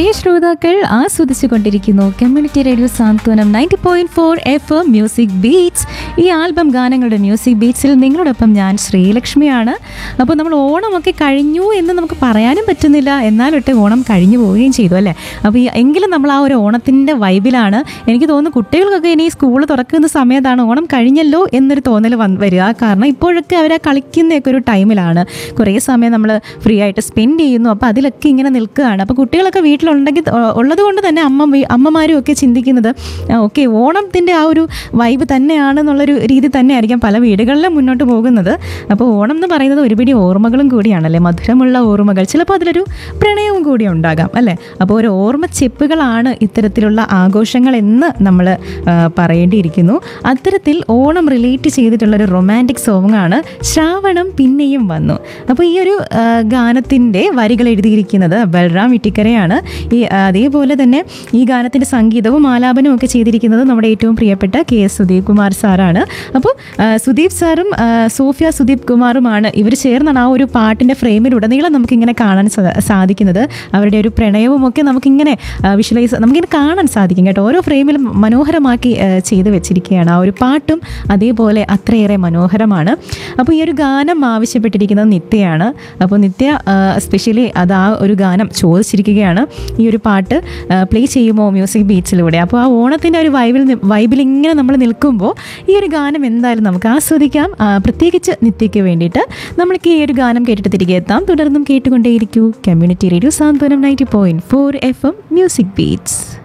പ്രിയ ശ്രോതാക്കൾ ആസ്വദിച്ചു കൊണ്ടിരിക്കുന്നു community radio Santhwanam ninety point four F M music beats ഈ ആൽബം ഗാനങ്ങളുടെ മ്യൂസിക് ബീറ്റ്സിൽ നിങ്ങളോടൊപ്പം ഞാൻ ശ്രീലക്ഷ്മിയാണ് അപ്പോൾ നമ്മൾ ഓണമൊക്കെ കഴിഞ്ഞു എന്ന് നമുക്ക് പറയാനും പറ്റുന്നില്ല എന്നാലൊട്ട് ഓണം കഴിഞ്ഞു പോവുകയും ചെയ്തു അല്ലേ അപ്പോൾ ഈ എങ്കിലും നമ്മൾ ആ ഒരു ഓണത്തിൻ്റെ വൈബിലാണ് എനിക്ക് തോന്നുന്നു കുട്ടികൾക്കൊക്കെ ഇനി സ്കൂൾ തുറക്കുന്ന സമയത്താണ് ഓണം കഴിഞ്ഞല്ലോ എന്നൊരു തോന്നൽ വന്ന് വരിക കാരണം ഇപ്പോഴൊക്കെ അവർ ആ കളിക്കുന്നതൊക്കെ ഒരു ടൈമിലാണ് കുറേ സമയം നമ്മൾ ഫ്രീ ആയിട്ട് സ്പെൻഡ് ചെയ്യുന്നു അപ്പോൾ അതിലൊക്കെ ഇങ്ങനെ നിൽക്കുകയാണ് അപ്പോൾ കുട്ടികളൊക്കെ വീട്ടിലുണ്ടെങ്കിൽ ഉ- ഉള്ളത് കൊണ്ട് തന്നെ അമ്മ വീ- അമ്മമാരും ഒക്കെ ചിന്തിക്കുന്നത് ഓക്കെ ഓണത്തിൻ്റെ ആ ഒരു വൈബ് തന്നെയാണെന്നുള്ളൊരു രീതി തന്നെയായിരിക്കാം പല വീടുകളിലും മുന്നോട്ട് പോകുന്നത് അപ്പോൾ ഓണം എന്ന് പറയുന്നത് ഒരുപിടി ഓർമ്മകളും കൂടിയാണല്ലേ മധുരമുള്ള ഓർമ്മകൾ ചിലപ്പോൾ അതിലൊരു പ്രണയവും കൂടി ഉണ്ടാകാം അല്ലേ അപ്പോൾ ഒരു ഓർമ്മ ചെപ്പുകളാണ് ഇത്തരത്തിലുള്ള ആഘോഷങ്ങൾ എന്ന് നമ്മൾ പറയേണ്ടിയിരിക്കുന്നു അത്തരത്തിൽ ഓണം റിലേറ്റ് ചെയ്തിട്ടുള്ളൊരു റൊമാൻറ്റിക് സോങ് ആണ് ശ്രാവണം പിന്നെയും വന്നു അപ്പോൾ ഈ ഒരു ഗാനത്തിൻ്റെ വരികൾ എഴുതിയിരിക്കുന്നത് ബൽറാം ഇട്ടിക്കരയാണ് ഈ ആ, അതേപോലെ തന്നെ ഈ ഗാനത്തിൻ്റെ സംഗീതവും ആലാപനവും ഒക്കെ ചെയ്തിരിക്കുന്നത് നമ്മുടെ ഏറ്റവും പ്രിയപ്പെട്ട കെ എസ് സുദീപ് കുമാർ സാറാണ് അപ്പോൾ ആ, സുദീപ് സാറും ആ, സോഫിയ സുദീപ് കുമാറുമാണ് ഇവർ ചേർന്നാണ് ആ ഒരു പാട്ടിൻ്റെ ഫ്രെയിമിലുടനീളം നമുക്കിങ്ങനെ കാണാൻ സാ- സാധിക്കുന്നത് അവരുടെ ഒരു പ്രണയവും ഒക്കെ നമുക്കിങ്ങനെ വിഷ്വലൈസ് നമുക്കിങ്ങനെ കാണാൻ സാധിക്കും കേട്ടോ ഓരോ ഫ്രെയിമിലും മനോഹരമാക്കി ആ, ചെയ്ത് വെച്ചിരിക്കുകയാണ് ആ ഒരു പാട്ടും അതേപോലെ അത്രയേറെ മനോഹരമാണ് അപ്പോൾ ഈ ഒരു ഗാനം ആവശ്യപ്പെട്ടിരിക്കുന്നത് നിത്യയാണ് അപ്പോൾ നിത്യ സ്പെഷ്യലി അത് ആ ഒരു ഗാനം ചോദിച്ചിരിക്കുകയാണ് ഈ ഒരു പാട്ട് പ്ലേ ചെയ്യുമോ മ്യൂസിക് ബീച്ചിലൂടെ അപ്പോൾ ആ ഓണത്തിൻ്റെ ഒരു വൈബിൽ നി- വൈബിൽ ഇങ്ങനെ നമ്മൾ നിൽക്കുമ്പോൾ ഈ ഒരു ഗാനം എന്തായാലും നമുക്ക് ആസ്വദിക്കാം ആ, പ്രത്യേകിച്ച് നിത്യയ്ക്ക് വേണ്ടിയിട്ട് നമ്മൾക്ക് ഈ ഒരു ഗാനം കേട്ടിട്ട് തിരികെ എത്താം തുടർന്നും കേട്ടുകൊണ്ടേയിരിക്കൂ community radio Santhwanam ninety point four F M music beats